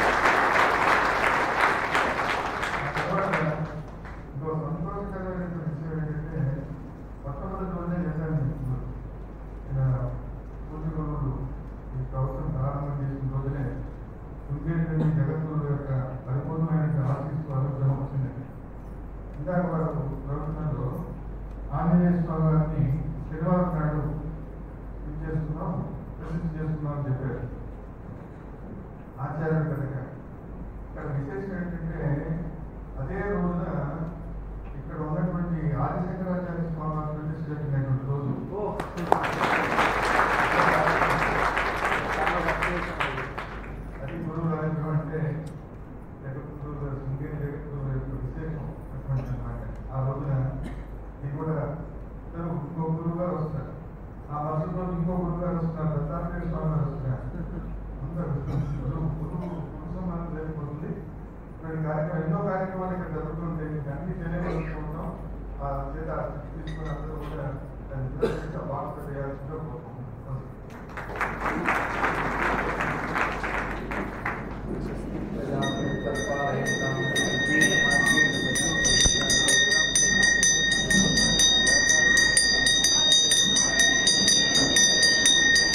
ఆ తర్వాత ఇంకో సంతోషకరమైనటువంటి విషయం ఏంటంటే మొట్టమొదటి రోజే చేశాను మీకు ఇలా పూజలు ఈ ప్రభుత్వం ప్రారంభం చేసిన రోజునే ఉండేటువంటి జగత్తుల యొక్క పరిపూర్ణమైన ఆశీస్సు అనుగ్రహం వచ్చింది ఇందాక వారు ప్రవచనంలో ఆచార్యుడు కనుక ఇక్కడ విశేషం ఏంటంటే అదే రోజున ఇక్కడ ఉన్నటువంటి ఆదిశంకరాచార్య స్వామి వారు ప్రతిష్ఠించినటువంటి రోజు అది గురువు రాజు అంటే జగద్గురు గారు శృంగేరి జగద్గురు గారి యొక్క విశేషం అటువంటి అన్నమాట ఆ రోజున ఇది కూడా ఇద్దరు ఇంకో గురువు గారు వస్తారు ఆ మరుసటి రోజు ఇంకో గురువు గారు వస్తున్నారు దత్తాత్రేయ స్వామి గారు వస్తున్నారు అందరూ గురువు గురువు గురు సమానం జరిగిపోతుంది ఇక్కడ ఈ కార్యక్రమం ఎన్నో కార్యక్రమాలు ఇక్కడ జరుగుతుంటాయి అన్ని